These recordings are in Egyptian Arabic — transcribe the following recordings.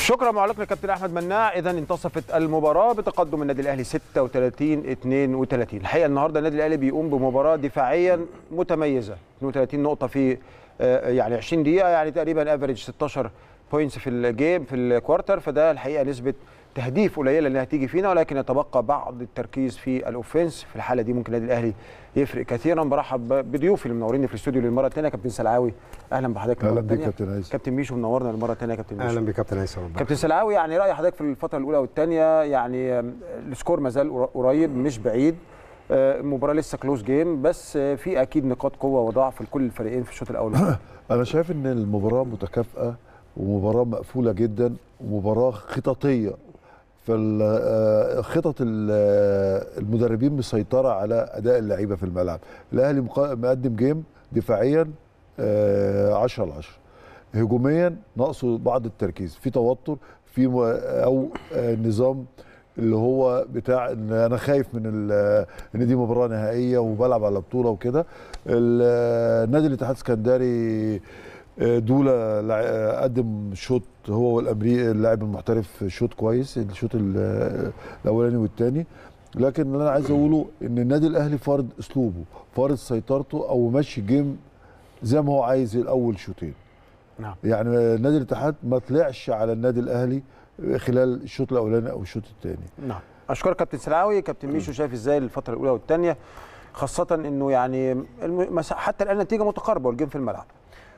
شكرا معلقنا كابتن احمد مناع اذا انتصفت المباراه بتقدم النادي الاهلي 36 32 الحقيقه النهارده النادي الاهلي بيقوم بمباراه دفاعيا متميزه 32 نقطه في آه، يعني 20 دقيقه يعني تقريبا افريج 16 بوينتس في الجيم في الكوارتر فده الحقيقه نسبه تهديف قليله اللي هتيجي فينا ولكن يتبقى بعض التركيز في الاوفنس في الحاله دي ممكن النادي الاهلي يفرق كثيرا برحب بضيوفي اللي منوريني في الاستوديو للمره الثانيه كابتن سلعاوي اهلا بحضرتك أهلا المرة بيك التانية. كابتن هيثم. كابتن ميشو منورنا المره الثانيه يا كابتن ميشو اهلا بك كابتن هيثم ربنا كابتن سلعاوي يعني راي حضرتك في الفتره الاولى والثانيه يعني آم، السكور ما زال قريب مش بعيد آه، المباراه لسه كلوز جيم بس آه، في اكيد نقاط قوه وضعف لكل الفريقين في الشوط الاول والثاني. انا شايف ان المباراه متكافئه ومباراه مقفوله جدا ومباراه خططيه فالخطط المدربين مسيطره على اداء اللعيبه في الملعب الاهلي مقا- مقدم جيم دفاعيا 10 على 10 هجوميا ناقصه بعض التركيز في توتر في م- او آه، نظام اللي هو بتاع ان انا خايف من ال- ان دي مباراه نهائيه وبلعب على بطوله وكده ال- نادي الاتحاد السكندري آه، دولا لع- آه، قدم شوط هو والامريكي اللاعب المحترف شوط كويس الشوط ال- الاولاني والثاني لكن اللي انا عايز اقوله ان النادي الاهلي فارض اسلوبه فارض سيطرته او ماشي جيم زي ما هو عايز الاول شوطين نعم يعني نادي الاتحاد ما طلعش على النادي الاهلي خلال الشوط الاولاني او الشوط الثاني نعم اشكرك كابتن سلعاوي كابتن ميشو شايف ازاي الفتره الاولى والثانيه خاصه انه يعني الم- مس- حتى الان النتيجه متقاربه والجيم في الملعب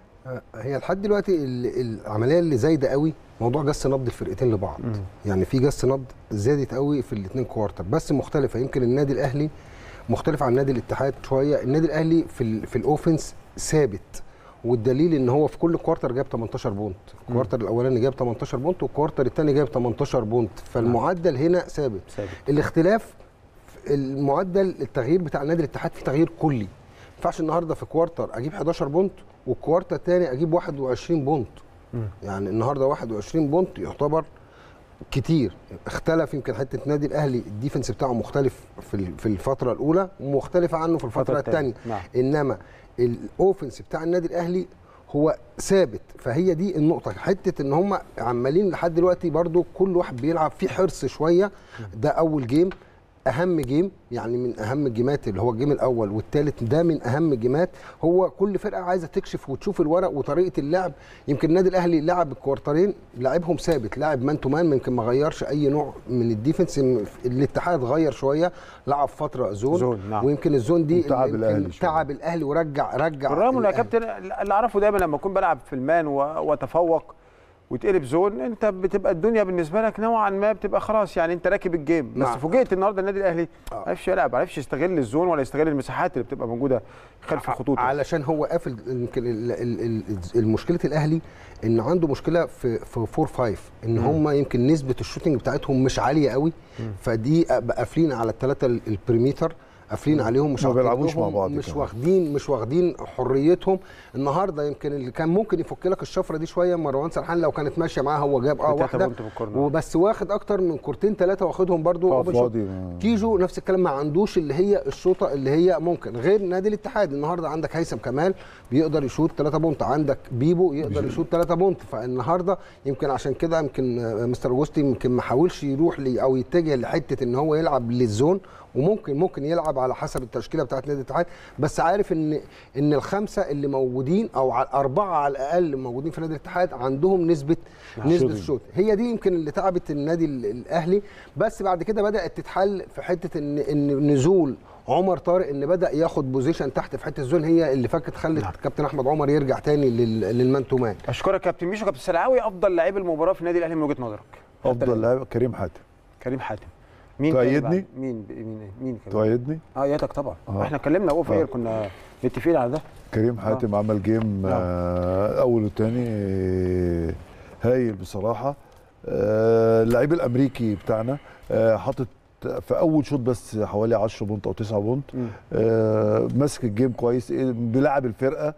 هي لحد دلوقتي ال- العمليه اللي زايده قوي موضوع جس نبض الفرقتين لبعض مم. يعني في جس نبض زادت قوي في الاثنين كوارتر بس مختلفه يمكن النادي الاهلي مختلف عن نادي الاتحاد شويه النادي الاهلي في ال في الاوفنس ثابت والدليل ان هو في كل كوارتر جاب 18 بونت الكوارتر الاولاني جاب 18 بونت والكوارتر الثاني جاب 18 بونت فالمعدل هنا ثابت ثابت الاختلاف في المعدل التغيير بتاع نادي الاتحاد في تغيير كلي ما ينفعش النهارده في كوارتر اجيب 11 بونت والكوارتر الثاني اجيب 21 بونت مم. يعني النهارده 21 بونت يعتبر كتير اختلف يمكن حته النادي الاهلي الديفنس بتاعه مختلف في ال- في الفتره الاولى ومختلف عنه في الفتره الثانيه نعم انما الاوفنس بتاع النادي الاهلي هو ثابت فهي دي النقطه حته ان هم عمالين لحد دلوقتي برضو كل واحد بيلعب فيه حرص شويه ده اول جيم اهم جيم يعني من اهم الجيمات اللي هو الجيم الاول والثالث ده من اهم الجيمات هو كل فرقه عايزه تكشف وتشوف الورق وطريقه اللعب يمكن النادي الاهلي لعب الكوارترين لعبهم ثابت لاعب مان تو مان يمكن ما غيرش اي نوع من الديفنس الاتحاد غير شويه لعب فتره زون, زون، نعم. ويمكن الزون دي وتعب يمكن الأهلي شوية. تعب الاهلي ورجع رجع بالرغم انه يا الأهلي. كابتن اللي اعرفه دايما لما اكون بلعب في المان و- واتفوق وتقلب زون انت بتبقى الدنيا بالنسبه لك نوعا ما بتبقى خلاص يعني انت راكب الجيم بس نعم. فوجئت النهارده النادي الاهلي آه. ما عرفش يلعب ما عرفش يستغل الزون ولا يستغل المساحات اللي بتبقى موجوده خلف الخطوط علشان هو قافل يمكن ال- ال- ال- المشكله الاهلي ان عنده مشكله في في 4 5 ان هم يمكن نسبه الشوتنج بتاعتهم مش عاليه قوي فدي بقى قافلين على الثلاثه البريميتر قافلين عليهم مش ما عاطين بيلعبوش مع لهم- بعض مش كمان. واخدين مش واخدين حريتهم النهارده يمكن اللي كان ممكن يفك لك الشفره دي شويه مروان سرحان لو كانت ماشيه معاه هو جاب اه بتلاتة واحده بونت بالكورنر. وبس واخد اكتر من كورتين ثلاثه واخدهم برضو فاضي- open shot. فاضي ما- كيجو نفس الكلام ما عندوش اللي هي الشوطه اللي هي ممكن غير نادي الاتحاد النهارده عندك هيثم كمال بيقدر يشوط 3 بونت عندك بيبو يقدر يشوط 3 بونت فالنهارده يمكن عشان كده يمكن آه، مستر اوجوستي يمكن ما حاولش يروح لي او يتجه لحته ان هو يلعب للزون وممكن ممكن يلعب على حسب التشكيله بتاعت نادي الاتحاد بس عارف ان ان الخمسه اللي موجودين او على اربعه على الاقل موجودين في نادي الاتحاد عندهم نسبه نسبه شوتنج. الشوط هي دي يمكن اللي تعبت النادي ال- الاهلي بس بعد كده بدات تتحل في حته ان ان نزول عمر طارق ان بدا ياخد بوزيشن تحت في حته الزون هي اللي فكت خلت كابتن احمد عمر يرجع تاني لل- للمان تو مان اشكرك كابتن ميشو كابتن سلعاوي افضل لعيب المباراه في النادي الاهلي من وجهه نظرك حتى افضل الآن. لاعب كريم حاتم كريم حاتم مين تؤيدني؟ تاني بعد؟ مين مين مين كمان؟ تؤيدني اه ايدك طبعا آه. احنا اتكلمنا اوف اير آه. كنا متفقين على ده كريم حاتم عمل جيم نعم. آه اول والثاني آه، هايل بصراحه آه اللعيب الامريكي بتاعنا آه حاطط في اول شوط بس حوالي 10 بونت او 9 بونت مم. آه ماسك الجيم كويس إيه، بيلعب الفرقه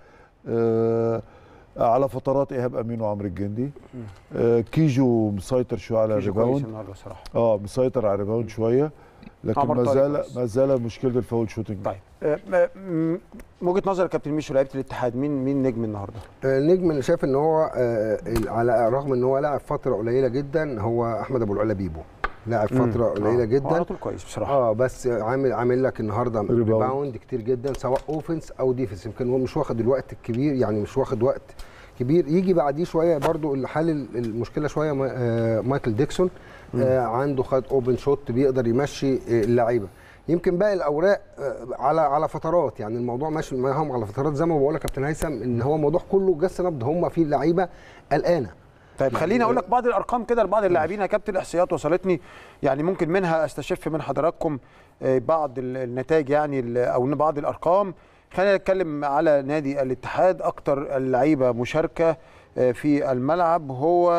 آه على فترات ايهاب امين وعمرو الجندي آه كيجو مسيطر شويه على كيجو كويس الريباوند النهارده صراحه اه مسيطر على الريباوند شويه لكن عمر ما طارق زال كويس. ما زال مشكله الفاول شوتنج طيب آه، م- م- من وجهه نظر كابتن ميشو لعيبه الاتحاد مين مين نجم النهارده؟ النجم اللي شايف ان هو آه، على الرغم ان هو لاعب فتره قليله جدا هو احمد ابو العلا بيبو لاعب فتره آه، قليله هو على جدا طول كويس بصراحه اه بس عامل عامل لك النهارده ريباوند. ريباوند كتير جدا سواء اوفنس او ديفنس يمكن هو مش واخد الوقت الكبير يعني مش واخد وقت كبير يجي بعديه شويه برضو الحل المشكله شويه ما- آه، مايكل ديكسون آه عنده خد اوبن شوت بيقدر يمشي آه، اللعيبه يمكن باقي الاوراق آه، على على فترات يعني الموضوع ماشي معاهم على فترات زي ما بقول لك يا كابتن هيثم ان هو الموضوع كله جس نبض هم فيه اللعيبه قلقانه طيب خليني اقول لك بعض الارقام كده لبعض اللاعبين يا كابتن الاحصائيات وصلتني يعني ممكن منها استشف من حضراتكم آه، بعض ال- النتائج يعني ال- او بعض الارقام خلينا نتكلم على نادي الاتحاد اكتر اللعيبه مشاركه آه، في الملعب هو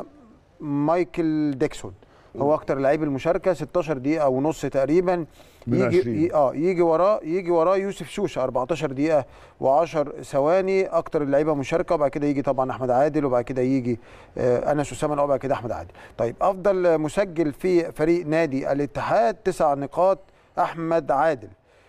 مايكل ديكسون هو اكتر لعيب المشاركه 16 دقيقه ونص تقريبا من يجي 20. ي- اه يجي وراه يجي وراه يوسف شوشه 14 دقيقه و10 ثواني اكتر اللعيبه مشاركه وبعد كده يجي طبعا احمد عادل وبعد كده يجي آه انس اسامه وبعد كده احمد عادل طيب افضل مسجل في فريق نادي الاتحاد تسع نقاط احمد عادل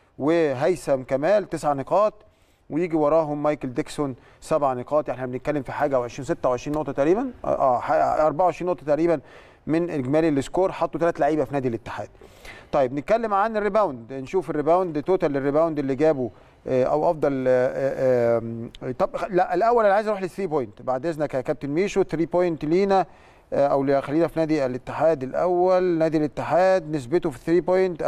وهيثم كمال تسع نقاط ويجي وراهم مايكل ديكسون سبع نقاط يعني احنا بنتكلم في حاجه و20 26 نقطه تقريبا اه آه، ح- 24 نقطه تقريبا من اجمالي السكور حطوا ثلاث لعيبه في نادي الاتحاد طيب نتكلم عن الريباوند نشوف الريباوند توتال الريباوند اللي جابه آه، او افضل آه، آه، آه، طب خ- لا الاول انا عايز اروح للثري بوينت بعد اذنك يا كابتن ميشو 3 بوينت لينا آه، او ل- خلينا في نادي الاتحاد الاول نادي الاتحاد نسبته في 3 بوينت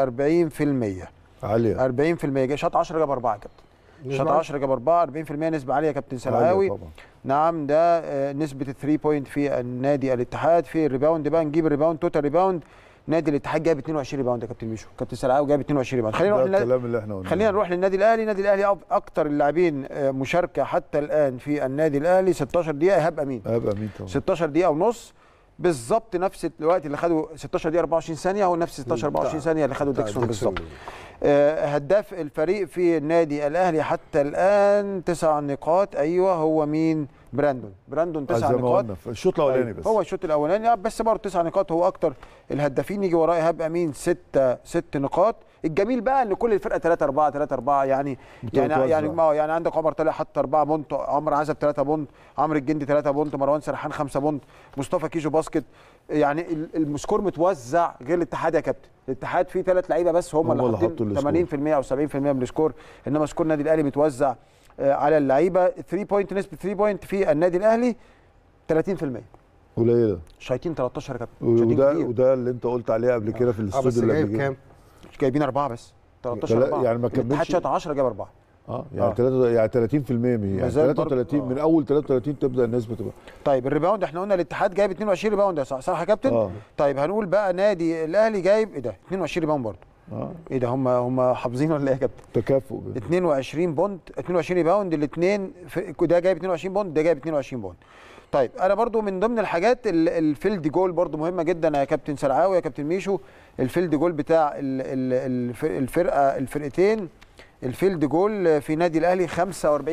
40% عاليه 40% شاط 10 جاب 4 يا كابتن شاط نسبة 10 جاب 4 40% نسبه عاليه يا كابتن عالية سلعاوي طبعا نعم ده آه، نسبه الثري بوينت في النادي الاتحاد في الريباوند بقى نجيب الريباوند توتال ريباوند نادي الاتحاد جايب 22 ريباوند يا كابتن ميشو كابتن سلعاوي جايب 22 ريباوند خلينا ده نروح للنادي- الكلام اللي احنا قلناه خلينا نروح للنادي الاهلي النادي الاهلي أف- اكتر اللاعبين آه، مشاركه حتى الان في النادي الاهلي 16 دقيقه ايهاب امين هيبقى مين طبعا 16 دقيقه ونص بالظبط نفس الوقت اللي خدوا 16 دقيقه 24 ثانيه هو نفس 16 24 ثانيه اللي خدوا بتاع ديكسون بالظبط بالظبط. آه، هداف الفريق في النادي الاهلي حتى الان تسع نقاط ايوه هو مين براندون براندون تسع زي ما نقاط قلنا في الشوط الاولاني أيوة، بس هو الشوط الاولاني آه، بس برضه تسع نقاط هو اكتر الهدافين يجي وراه ايهاب امين ستة ست نقاط الجميل بقى ان كل الفرقه 3 4 3 4 يعني يعني بتتوزع. يعني ما يعني عندك عمر طلع حط 4 بونت عمرو عزب 3 بونت عمرو الجندي 3 بونت مروان سرحان 5 بونت مصطفى كيجو باسكت يعني ال- السكور متوزع غير الاتحاد يا كابتن الاتحاد فيه ثلاث لعيبه بس هم هم اللي اللي حاطين حطوا السكور. 80% او 70% من السكور انما سكور النادي الاهلي متوزع آه، على اللعيبه 3 بوينت نسبه 3 بوينت في النادي الاهلي 30% قليله شايطين 13 يا كابتن شايطين وده كتير وده اللي انت قلت عليه قبل كده في اه الاستوديو بس اللي جايب قبل كده. كام؟ جايبين اربعه بس 13 لا، اربعه يعني ما الاتحاد كملش- شاط 10 جاب اربعه اه يعني آه. تلاتة يعني 30% من ما يعني زال برضه- 33 آه. من اول 33 تبدا النسبه تبقى طيب الريباوند احنا قلنا الاتحاد جايب 22 ريباوند يا صح صح يا كابتن اه طيب هنقول بقى نادي الاهلي جايب ايه ده 22 ريباوند برضه اه ايه ده هم هم حافظين ولا ايه يا كابتن تكافؤ بين- 22 بوند 22 ريباوند الاثنين ده جايب 22 بوند ده جايب 22 بوند طيب انا برضو من ضمن الحاجات ال- الفيلد جول برضو مهمه جدا يا كابتن سرعاوي يا كابتن ميشو الفيلد جول بتاع ال- ال- الف- الفرقه الفرقتين الفيلد جول في نادي الاهلي 45%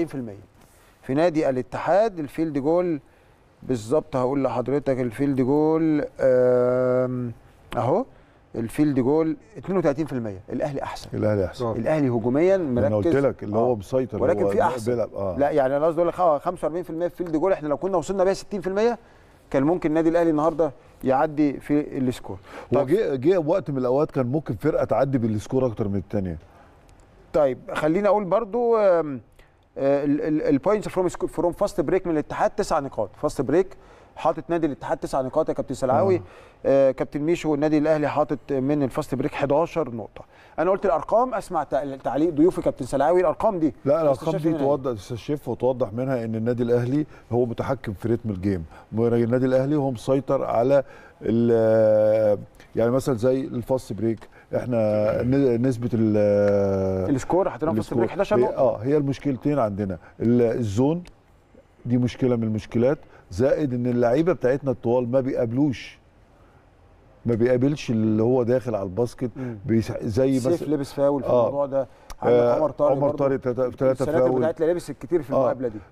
في نادي الاتحاد الفيلد جول بالظبط هقول لحضرتك الفيلد جول آم، اهو الفيلد جول 32% الاهلي احسن الاهلي احسن آه. الاهلي هجوميا مركز انا قلت لك اللي هو آه. مسيطر ولكن هو في احسن بيلعب اه لا يعني انا قصدي اقول لك آه، 45% في فيلد جول احنا لو كنا وصلنا بيها 60% كان ممكن النادي الاهلي النهارده يعدي في السكور هو طب جه جه وقت من الاوقات كان ممكن فرقه تعدي بالسكور اكتر من الثانيه طيب خليني اقول برضو البوينتس فروم فروم فاست بريك من الاتحاد تسع نقاط فاست بريك حاطط نادي الاتحاد تسع نقاط يا كابتن سلعاوي آه. كابتن ميشو والنادي الاهلي حاطط من الفاست بريك 11 نقطه انا قلت الارقام اسمع تع- تعليق ضيوفي كابتن سلعاوي الارقام دي لا الارقام استشف دي منها إيه؟ توضح تستشف وتوضح منها ان النادي الاهلي هو متحكم في رتم الجيم النادي الاهلي هو مسيطر على ال- يعني مثلا زي الفاست بريك احنا ن- نسبه ال- السكور حطيناهم فاست السكور. بريك 11 هي- نقطه اه هي المشكلتين عندنا ال- الزون دي مشكله من المشكلات زائد ان اللعيبه بتاعتنا الطوال ما بيقابلوش ما بيقابلش اللي هو داخل على الباسكت مم. بيس- زي سيف مثلا لبس فاول في آه. الموضوع ده عندك آه، عمر طارق عمر برضه. طارق تلاتة- تلاتة السنوات فاول. بتاعت لابس الكتير في آه. المقابله دي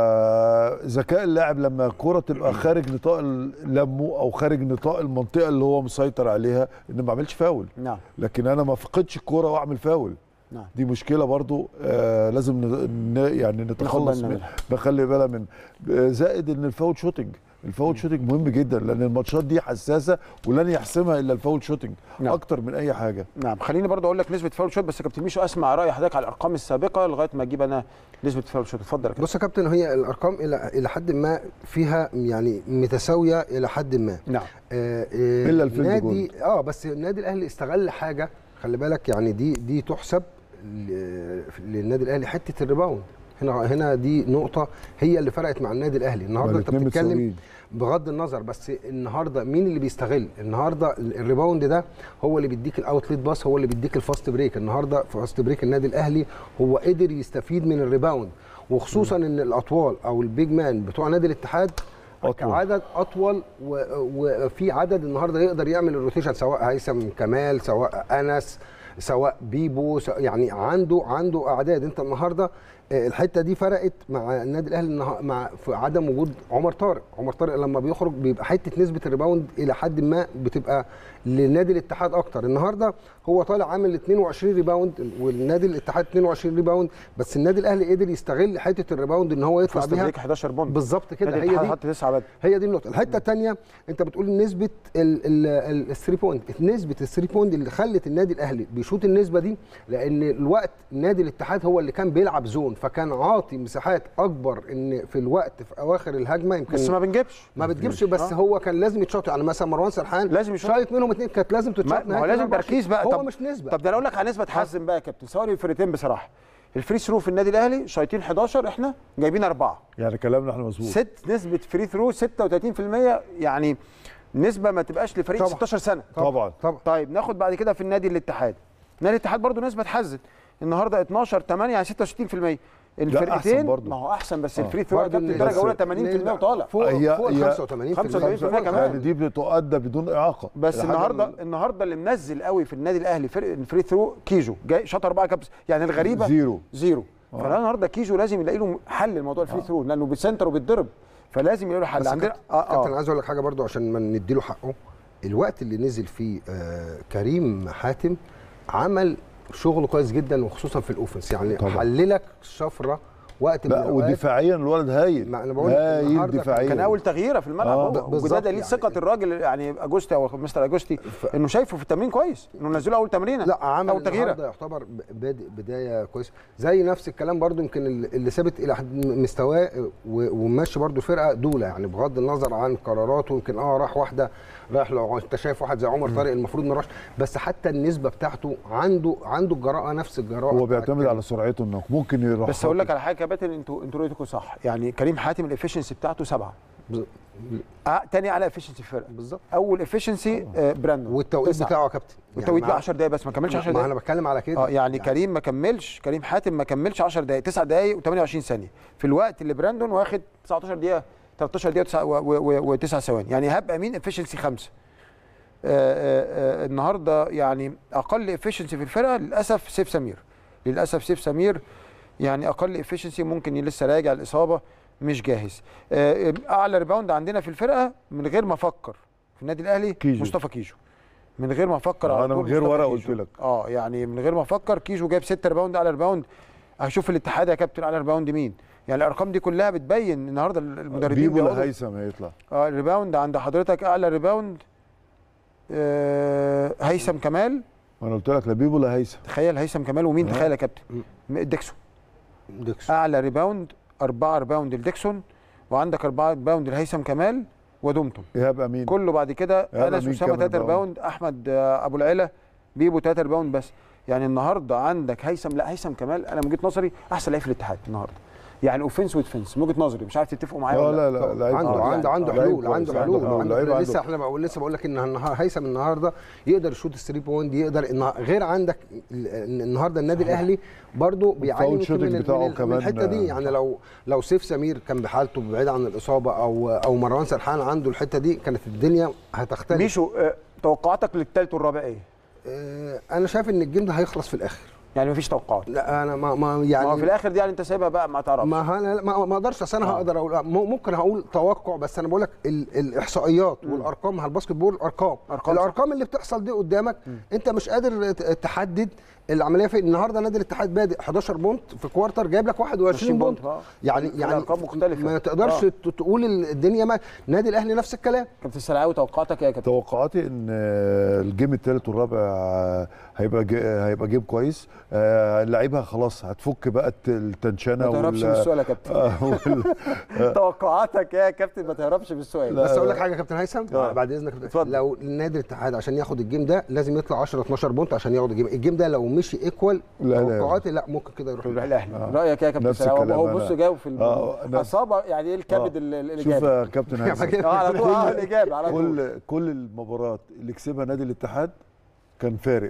فذكاء اللاعب لما الكرة تبقى خارج نطاق لمه او خارج نطاق المنطقه اللي هو مسيطر عليها ان ما اعملش فاول نعم لكن انا ما افقدش الكرة واعمل فاول نعم دي مشكله برضو آه لازم ن- ن- يعني نتخلص بالنا من منها. نخلي بالنا من آه، زائد ان الفاول شوتنج الفاول شوتنج مهم جدا لان الماتشات دي حساسه ولن يحسمها الا الفاول شوتنج نعم. اكتر من اي حاجه نعم خليني برضه اقول لك نسبه فاول شوت بس يا كابتن ميشو اسمع راي حضرتك على الارقام السابقه لغايه ما اجيب انا نسبه فاول شوت اتفضل يا كابتن بص يا كابتن هي الارقام الى الى حد ما فيها يعني متساويه الى حد ما نعم آه، آه، إلا الفيلد نادي اه بس النادي الاهلي استغل حاجه خلي بالك يعني دي دي تحسب ل- للنادي الاهلي حته الريباوند هنا هنا دي نقطه هي اللي فرقت مع النادي الاهلي النهارده انت الاتنين بتتكلم متساويين. بغض النظر بس النهارده مين اللي بيستغل النهارده الريباوند ده هو اللي بيديك الاوتليت باس هو اللي بيديك الفاست بريك النهارده في فاست بريك النادي الاهلي هو قدر يستفيد من الريباوند وخصوصا ان الاطوال او البيج مان بتوع نادي الاتحاد أطول. عدد اطول و- وفي عدد النهارده يقدر يعمل الروتيشن سواء هيثم كمال سواء انس سواء بيبو سواء يعني عنده عنده اعداد انت النهارده آه، الحته دي فرقت مع النادي الاهلي النها- مع في عدم وجود عمر طارق عمر طارق لما بيخرج بيبقى حته نسبه الريباوند الى حد ما بتبقى لنادي الاتحاد اكتر النهارده هو طالع عامل 22 ريباوند والنادي الاتحاد 22 ريباوند بس النادي الاهلي قدر يستغل حته الريباوند ان هو يطلع فاست بيها بريك 11 بونت بالظبط كده نادي هي الاتحاد دي حط تسعه بدري هي دي النقطه الحته الثانيه انت بتقول نسبه الثري بوينت نسبه الثري بوينت اللي خلت النادي الاهلي بيشوط النسبه دي لان الوقت نادي الاتحاد هو اللي كان بيلعب زون فكان عاطي مساحات اكبر ان في الوقت في اواخر الهجمه يمكن بس ما بنجيبش ما بتجيبش بس آه. هو كان لازم يتشاط يعني مثلا مروان سرحان لازم يشوط. شايط منهم اثنين كانت لازم ما تتشاط ما هو نهاية لازم 24. تركيز بقى هو طب مش نسبه طب ده انا اقول لك على نسبه تحزن بقى يا كابتن سواء الفرقتين بصراحه الفري ثرو في النادي الاهلي شايطين 11 احنا جايبين اربعه يعني كلامنا احنا مظبوط ست نسبه فري ثرو 36% يعني نسبه ما تبقاش لفريق طبعا. 16 سنه طبعا طبعا طيب ناخد بعد كده في النادي الاتحاد نادي الاتحاد برضو نسبه تحزن النهارده 12 8 يعني 66% الفرقتين برضو. ما هو احسن بس آه. الفري ثرو يا برضو كابتن النسبة- درجه اولى 80% وطالع فوق هي- فوق هي 85% 85% كمان. يعني دي بتؤدى بدون اعاقه بس لحد النهارده ال- النهارده اللي منزل قوي في النادي الاهلي فرق الفري ثرو كيجو جاي شاط اربعه كابس يعني الغريبه زيرو. زيرو فانا النهارده كيجو لازم يلاقي له حل لموضوع الفري ثرو لانه بيسنتر وبيتضرب فلازم يلاقي له حل بس عندنا كابتن اه كابتن اه عايز اقول لك حاجه برضو عشان ما نديله حقه الوقت اللي نزل فيه آه كريم حاتم عمل شغل كويس جدا وخصوصا في الاوفنس يعني طبعا. حللك شفره وقت من لا الأوقات. ودفاعيا الولد هايل ما أنا بقول لك هايل النهاردة دفاعيا كان اول تغييره في الملعب آه، هو ب- بالظبط وده دليل يعني. ثقه الراجل يعني اجوستي او مستر اجوستي انه شايفه في التمرين كويس انه نزله اول تمرينه لا عمل اول تغييره النهارده يعتبر ب- بادئ بدايه كويسه زي نفس الكلام برضو يمكن اللي اللي ثابت الى حد مستواه و- وماشي برضو الفرقه دوله يعني بغض النظر عن قراراته يمكن اه راح واحده راح لو انت شايف واحد زي عمر طارق المفروض ما راحش بس حتى النسبه بتاعته عنده عنده الجراءه نفس الجراءه هو بتاعت بيعتمد كريم. على سرعته انه ممكن يروح بس اقول لك على حاجه يا كابتن انتوا انتوا رؤيتكم صح يعني كريم حاتم الافشنسي بتاعته سبعه بز- آه تاني اعلى افشنسي في الفرقه بالظبط اول افشنسي آه براندون والتوقيت تسعة. بتاعه يا كابتن والتوقيت مع- بقى 10 دقايق بس ما كملش 10 ما دقايق انا بتكلم على كده اه يعني كريم ما كملش كريم حاتم ما كملش 10 دقائق 9 دقائق و28 ثانيه في الوقت اللي براندون واخد 19 دقيقه 13 دقيقه و9 ثواني يعني هاب امين افشنسي 5 النهارده يعني اقل افشنسي في الفرقه للاسف سيف سمير للاسف سيف سمير يعني اقل افشنسي ممكن لسه راجع الاصابه مش جاهز آه، اعلى ريباوند عندنا في الفرقه من غير ما افكر في النادي الاهلي كيجو. مصطفى كيجو من غير ما افكر على انا طول من غير مصطفى ورقه كيجو. قلت لك اه يعني من غير ما افكر كيجو جايب 6 ريباوند على ريباوند هشوف الاتحاد يا كابتن على ريباوند مين يعني الارقام دي كلها بتبين النهارده المدربين بيبو بيقعدوا- لا هيثم هيطلع اه الريباوند عند حضرتك اعلى ريباوند آه هيثم كمال انا قلت لك لا بيبو لا هيثم تخيل هيثم كمال ومين آه. تخيل يا كابتن م- ديكسون ديكسون. اعلى ريباوند أربعة ريباوند لديكسون وعندك أربعة ريباوند لهيثم كمال ودومتون ايهاب امين كله بعد كده يلا انس مين اسامه كام 3 ريباوند؟ ريباوند احمد آه، ابو العلا بيبو 3 ريباوند بس يعني النهارده عندك هيثم لا هيثم كمال انا من وجهه نظري احسن لعيب في الاتحاد النهارده يعني اوفنس وديفنس من وجهه نظري مش عارف تتفقوا معايا لا ولا لا لا لعيب عنده كويس. عنده عنده لعيب حلول كويس، عنده حلول عنده لعيب حلول. عنده لسه احنا بقول لسه بقول لك ان النهار- هيثم النهارده يقدر يشوط الثري بوينت يقدر إن غير عندك ال- إن النهارده النادي الاهلي برضو بيعاني الفاول يمكن شوتنج من, ال- بتاعه من, ال- من كمان، الحته دي آه، يعني لو لو سيف سمير كان بحالته بعيد عن الاصابه او او مروان سرحان عنده الحته دي كانت الدنيا هتختلف ميشو آه، توقعاتك للثالث والرابع ايه؟ آه، انا شايف ان الجيم ده هيخلص في الاخر يعني مفيش توقعات لا انا ما, ما ما يعني هو في الاخر دي يعني انت سايبها بقى ما تعرفش ما انا ما ما اقدرش اصل انا آه. هقدر اقول م- ممكن هقول توقع بس انا بقول لك ال- الاحصائيات والارقام على الباسكت بول ارقام أرقام الارقام اللي بتحصل دي قدامك انت مش قادر ت- تحدد العمليه في النهارده نادي الاتحاد بادئ 11 بونت في كوارتر جايب لك 21 20 بونت بونت، آه. يعني في يعني الأرقام مختلفة. ما تقدرش آه. ت- تقول ال- الدنيا ما نادي الاهلي نفس الكلام كابتن سلعاوي توقعاتك إيه يا كابتن توقعاتي ان آه، الجيم الثالث والرابع آه، هيبقى جي- هيبقى جيم كويس آه، اللعيبه خلاص هتفك بقى الت- التنشنه ما تهربش من وال- السؤال يا كابتن آه، وال- توقعاتك إيه يا كابتن ما تهربش من السؤال بس اقول لك حاجه يا كابتن هيثم آه. بعد اذنك اتفضل. لو النادي الاتحاد عشان ياخد الجيم ده لازم يطلع 10 12 بونت عشان ياخد الجيم الجيم ده لو مشي ايكوال لا، لا. توقعاتي لا ممكن كده يروح يروح الاهلي آه. رايك إيه يا كابتن نفس سلعاوي الكلام هو أنا. بص جاوب في آه، الم- نفس- اصابه يعني ايه الكبد آه. ال- ال- شوف الاجابه يا كابتن هيثم اه على طول اه الاجابه على طول كل كل المباريات اللي كسبها نادي الاتحاد كان فارق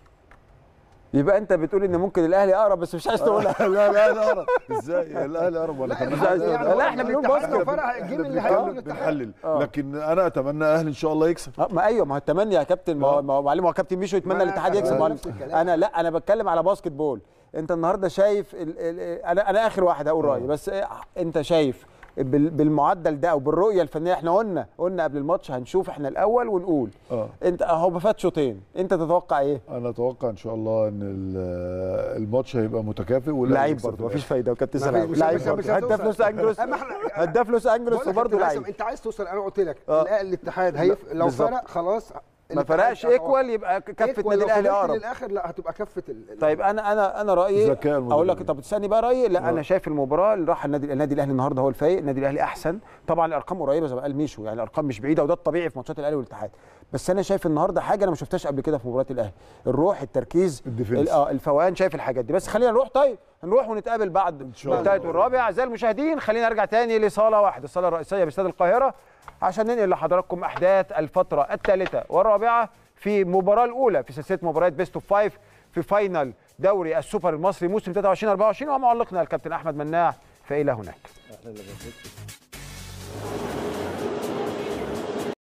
يبقى انت بتقول ان ممكن الاهلي اقرب بس مش عايز تقولها لا لا لا أقرب. ازاي الاهلي اقرب ولا كان مش عايز- يعني لا، احنا بنقول الاتحاد باسكت. لو فرق الجيم اللي بنحلل- هياخده الاتحاد بنحلل آه. لكن انا اتمنى اهلي ان شاء الله يكسب آه، ما ايوه ما هو التمني يا كابتن ما هو ما هو معلم هو كابتن ميشو يتمنى ما أنا- الاتحاد يكسب أنا معلم. نفس الكلام. انا لا انا بتكلم على باسكت بول انت النهارده شايف ال ال انا انا اخر واحد هقول رايي بس إيه، انت شايف بال- بالمعدل ده او بالرؤيه الفنيه احنا قلنا قلنا قبل الماتش هنشوف احنا الاول ونقول اه انت اهو فات شوطين انت تتوقع ايه؟ انا اتوقع ان شاء الله ان ال- الماتش هيبقى متكافئ والأهلي لعيب يكسب برضه في مفيش فايده وكابتن مفيش- سلام مش- لعيب مش- مش برضه هتوصل. هداف لوس انجلوس أما إحنا- هداف لوس انجلوس بقول لك وبرضه كابتن هيثم، لعيب انت عايز توصل انا قلت لك آه. الأهلي- الاتحاد هيف لو بالظبط. فرق خلاص ما فرقش ايكوال يبقى كفه النادي الاهلي اقرب للاخر لا هتبقى كفه ال- ال- طيب انا انا انا رايي ذكاء المدرب. اقول لك طب تسالني بقى رايي لا انا شايف المباراه اللي راح النادي النادي الاهلي النهارده هو الفايق النادي الاهلي احسن طبعا الارقام قريبه زي ما قال ميشو يعني الارقام مش بعيده وده الطبيعي في ماتشات الاهلي والاتحاد بس انا شايف النهارده حاجه انا ما شفتهاش قبل كده في مباريات الاهلي الروح التركيز الديفنس. ال- اه الفوقان شايف الحاجات دي بس خلينا نروح طيب نروح ونتقابل بعد شاء الله. الثالث والرابع اعزائي المشاهدين خلينا نرجع تاني لصاله واحده الصاله الرئيسيه باستاد القاهره عشان ننقل لحضراتكم احداث الفتره الثالثه والرابعه في المباراه الاولى في سلسله مباريات بيست اوف فايف في فاينل دوري السوبر المصري موسم 23 24 ومعلقنا الكابتن احمد مناع فالى هناك